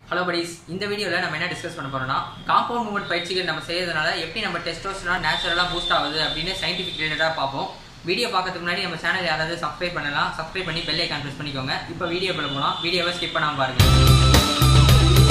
hello buddies இந்த வீடியோவில் நம்ம என்ன டிஸ்கஸ் பண்ண போறோம்னா காம்பவுண்ட் மூவ்மெண்ட் பயிற்சிகள் நம்ம செய்யறதுனால எப்படி நம்ம டெஸ்டோஸ்டரான் நேச்சுரலாக பூஸ்ட் ஆகுது அப்படின்னு சயின்டிஃபிக் ரிலேட்டடாக பார்ப்போம் வீடியோ பார்க்கறதுக்கு முன்னாடி நம்ம சேனல் யாராவது சப்ஸ்கிரைப் பண்ணலாம் சப்ஸ்கிரைப் பண்ணி பெல் ஐக்கான் ப்ரெஸ் பண்ணிக்கோங்க இப்போ வீடியோக்குள்ள போகலாம் வீடியோவை ஸ்கிப் பண்ணாமல் பாருங்க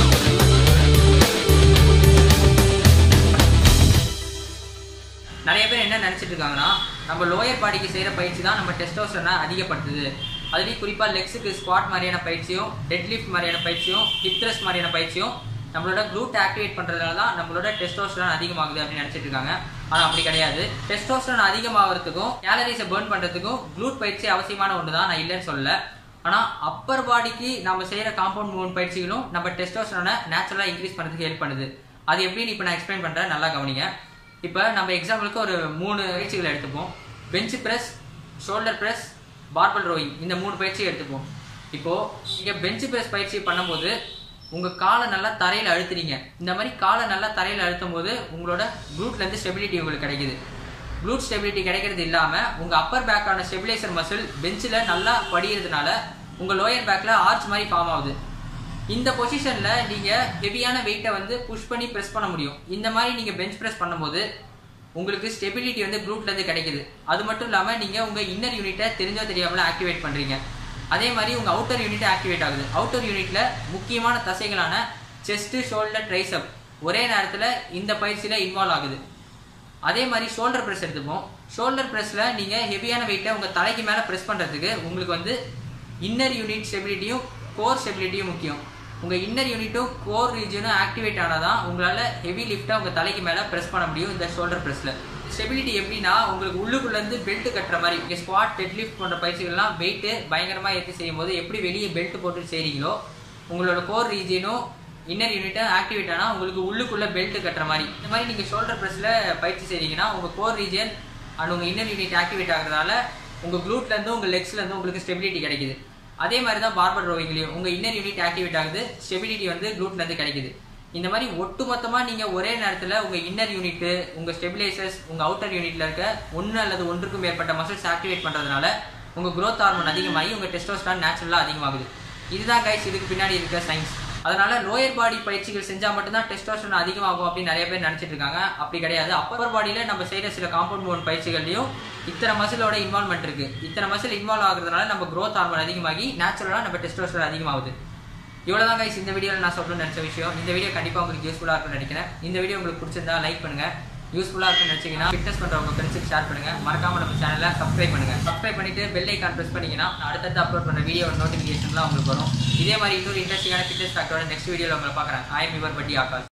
நிறைய பேர் என்ன நினைச்சிட்டு இருக்காங்கன்னா நம்ம லோயர் பாடிக்கு செய்கிற பயிற்சி தான் நம்ம டெஸ்டோஸ்டரனை அதிகப்படுத்துது அதுலேயும் குறிப்பாக லெக்ஸுக்கு ஸ்குவாட் மாதிரியான பயிற்சியும் டெட் லிஃப்ட் மாதிரியான பயிற்சியும் ஹிப் த்ரஸ்ட் மாதிரியான பயிற்சியும் நம்மளோட க்ளூட் ஆக்டிவேட் பண்ணுறதுனால தான் நம்மளோட டெஸ்டோஸ்டரான் அதிகமாகுது அப்படின்னு நினச்சிட்டு இருக்காங்க ஆனால் அப்படி கிடையாது டெஸ்டோஸ்டரான் அதிகமாகிறதுக்கும் கேலரிஸை பேர்ன் பண்ணுறதுக்கும் க்ளூட் பயிற்சி அவசியமான ஒன்று தான் நான் இல்லைன்னு சொல்லல ஆனால் அப்பர் பாடிக்கு நம்ம செய்கிற காம்பவுண்ட் மூவ்மெண்ட் பயிற்சிகளும் நம்ம டெஸ்டோஸ்டரானை நேச்சுரலாக இன்க்ரீஸ் பண்ணுறதுக்கு ஹெல்ப் பண்ணுது அது எப்படின்னு இப்போ நான் எக்ஸ்பிளைன் பண்ணுறேன் நல்லா கவனிங்க இப்போ நம்ம எக்ஸாம்பிளுக்கு ஒரு மூணு பயிற்சிகள் எடுத்துப்போம் bench press shoulder press barbell rowing இந்த மூணு பயிற்சியை எடுத்துப்போம் இப்போது நீங்கள் பெஞ்ச் ப்ரெஸ் பயிற்சி பண்ணும்போது உங்கள் காலை நல்லா தரையில் அழுத்துறீங்க இந்த மாதிரி காலை நல்லா தரையில் அழுத்தும் போது உங்களோட க்ளூட்லேருந்து ஸ்டெபிலிட்டி உங்களுக்கு கிடைக்குது க்ளூட் ஸ்டெபிலிட்டி கிடைக்கிறது இல்லாமல் உங்கள் அப்பர் பேக்கான ஸ்டெபிலைசர் மசில் பெஞ்சில் நல்லா படிகிறதுனால உங்கள் லோயர் பேக்கில் ஆர்ச் மாதிரி ஃபார்ம் ஆகுது இந்த பொசிஷனில் நீங்கள் ஹெவியான வெயிட்டை வந்து புஷ் பண்ணி ப்ரெஸ் பண்ண முடியும் இந்த மாதிரி நீங்கள் பெஞ்ச் ப்ரெஸ் பண்ணும்போது உங்களுக்கு ஸ்டெபிலிட்டி வந்து க்ளூட்லேருந்து கிடைக்குது அது மட்டும் இல்லாமல் நீங்கள் உங்கள் இன்னர் யூனிட்டை தெரிஞ்சோ தெரியாமல் ஆக்டிவேட் பண்ணுறீங்க அதே மாதிரி உங்கள் அவுட்டர் யூனிட் ஆக்டிவேட் ஆகுது அவுட்டர் யூனிட்டில் முக்கியமான தசைகளான செஸ்ட்டு ஷோல்டர் ட்ரைசப் ஒரே நேரத்தில் இந்த பயிற்சியில் இன்வால்வ் ஆகுது அதே மாதிரி ஷோல்டர் ப்ரெஸ் எடுத்துப்போம் ஷோல்டர் ப்ரெஸ்ஸில் நீங்கள் ஹெவியான வெயிட்டை உங்கள் தலைக்கு மேலே ப்ரெஸ் பண்ணுறதுக்கு உங்களுக்கு வந்து இன்னர் யூனிட் ஸ்டெபிலிட்டியும் கோர் ஸ்டெபிலிட்டியும் முக்கியம் உங்கள் இன்னர் யூனிட்டும் கோர் ரீஜனும் ஆக்டிவேட் ஆனால் தான் உங்களால் ஹெவி லிஃப்ட்டாக உங்கள் தலைக்கு மேலே ப்ரெஸ் பண்ண முடியும் இந்த ஷோல்டர் ப்ரெஸ்ஸில் ஸ்டெபிலிட்டி எப்படின்னா உங்களுக்கு உள்ளுக்குள்ளேருந்து பெல்ட் கட்டுற மாதிரி இங்கே ஸ்குவாட் டெட் லிஃப்ட் போன்ற பயிற்சிகள்லாம் வெயிட்டு பயங்கரமாக ஏற்றி செய்யும் போது எப்படி வெளியே பெல்ட் போட்டு செய்கிறீங்களோ உங்களோட கோர் ரீஜனும் இன்னர் யூனிட்டை ஆக்டிவேட் ஆனால் உங்களுக்கு உள்ளுக்குள்ளே பெல்ட் கட்டுற மாதிரி இந்த மாதிரி நீங்கள் ஷோல்டர் ப்ரெஸ்ஸில் பயிற்சி செய்கிறீங்கன்னா உங்கள் கோர் ரீஜன் அண்ட் உங்கள் இன்னர் யூனிட் ஆக்டிவேட் ஆகிறதுனால உங்கள் க்ளூட்லேருந்து உங்கள் லெக்ஸ்லேருந்து உங்களுக்கு ஸ்டெபிலிட்டி கிடைக்குது அதே மாதிரி தான் பார்பர் ரோவிங்லேயும் உங்கள் இன்னர் யூனிட் ஆக்டிவேட் ஆகுது ஸ்டெபிலிட்டி வந்து க்ளூட்லேருந்து கிடைக்குது இந்த மாதிரி ஒட்டுமொத்தமாக நீங்கள் ஒரே நேரத்தில் உங்கள் இன்னர் யூனிட்டு உங்கள் ஸ்டெபிலைசர்ஸ் உங்கள் அவுட்டர் யூனிட்டில் இருக்க ஒன்று அல்லது ஒன்றுக்கும் மேற்பட்ட மசில்ஸ் ஆக்டிவேட் பண்ணுறதுனால உங்கள் க்ரோத் ஹார்மோன் அதிகமாகி உங்கள் டெஸ்டோஸ்டான் நேச்சுரலாக அதிகமாகுது இதுதான் கைஸ் இதுக்கு பின்னாடி இருக்க சயின்ஸ் அதனால லோயர் பாடி பயிற்சிகள் செஞ்சா மட்டும்தான் டெஸ்டோஸ்டரான் அதிகமாகும் அப்படின்னு நிறைய பேர் நினைச்சிட்டு இருக்காங்க அப்படி கிடையாது அப்பர் பாடியில நம்ம செய்யற சில காம்பவுண்ட் மூவ் பயிற்சிகள்லயும் இத்தனை மசிலோட இன்வால்மெண்ட் இருக்கு இத்தனை மசில் இன்வால்வ் ஆகுறதுனால நம்ம growth ஹார்மோன் அதிகமாகி நேச்சுரலா நம்ம டெஸ்டோஸ்டரான் அதிகமாகுது இவ்வளவுதான் கைஸ் இந்த வீடியோவில் நான் சொல்லணும்னு நினைச்ச விஷயம் இந்த வீடியோ கண்டிப்பா உங்களுக்கு யூஸ்ஃபுல்லா இருக்கும்னு நினைக்கிறேன் இந்த வீடியோ உங்களுக்கு பிடிச்சிருந்தா லைக் பண்ணுங்க யூஸ்ஃபுல்லா இருக்குன்னு நினைச்சீங்கன்னா ஃபிட்னஸ் பண்ற உங்க ஃப்ரெண்ட்ஸுக்கு ஷேர் பண்ணுங்க மறக்காம நம்ம சேனலை சப்ஸ்கிரைப் பண்ணுங்க சப்ஸ்கிரைப் பண்ணிட்டு பெல் ஐக்கான் பிரஸ் பண்ணீங்கன்னா நான் அடுத்தடுத்து அப்லோட் பண்ண வீடியோ நோட்டிஃபிகேஷன்லாம் உங்களுக்கு வரும் இதே மாதிரி இன்னொரு இன்ட்ரெஸ்டிங்கான ஃபிட்னஸ் ஃபேக்டரோட நெக்ஸ்ட் வீடியோவில் உங்களை பார்க்குறேன் ஐ எம் யுவர் பட்டி ஆகாஷ்